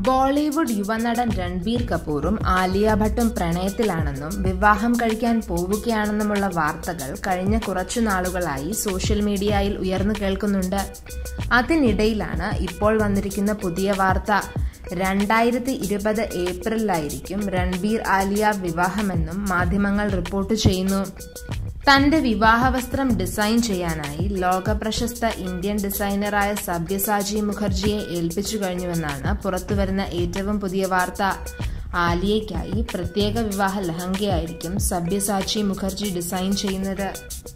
ബോളിവുഡ് യുവനടൻ രൺബീർ കപൂറും ആലിയ ഭട്ടും പ്രണയത്തിലാണെന്നും വിവാഹം കഴിക്കാൻ പോവുകയാണെന്നുമുള്ള വാർത്തകൾ കഴിഞ്ഞ കുറച്ചു നാളുകളായി സോഷ്യൽ മീഡിയയിൽ ഉയർന്നു കേൾക്കുന്നുണ്ട് അതിനിടയിലാണ് ഇപ്പോൾ വന്നിരിക്കുന്ന പുതിയ വാർത്ത രണ്ടായിരത്തി ഇരുപത് ഏപ്രിലായിരിക്കും രൺബീർ ആലിയ വിവാഹമെന്നും മാധ്യമങ്ങൾ റിപ്പോർട്ട് ചെയ്യുന്നു തന്റെ വിവാഹവസ്ത്രം ഡിസൈൻ ചെയ്യാനായി ലോക പ്രശസ്ത ഇന്ത്യൻ ഡിസൈനറായ സബ്യസാജി മുഖർജിയെ ഏൽപ്പിച്ചു കഴിഞ്ഞുവെന്നാണ് പുറത്തുവരുന്ന ഏറ്റവും പുതിയ വാർത്ത ആലിയയ്ക്കായി പ്രത്യേക വിവാഹ ലഹങ്കയായിരിക്കും സബ്യസാച്ചി മുഖർജി ഡിസൈൻ ചെയ്യുന്നത്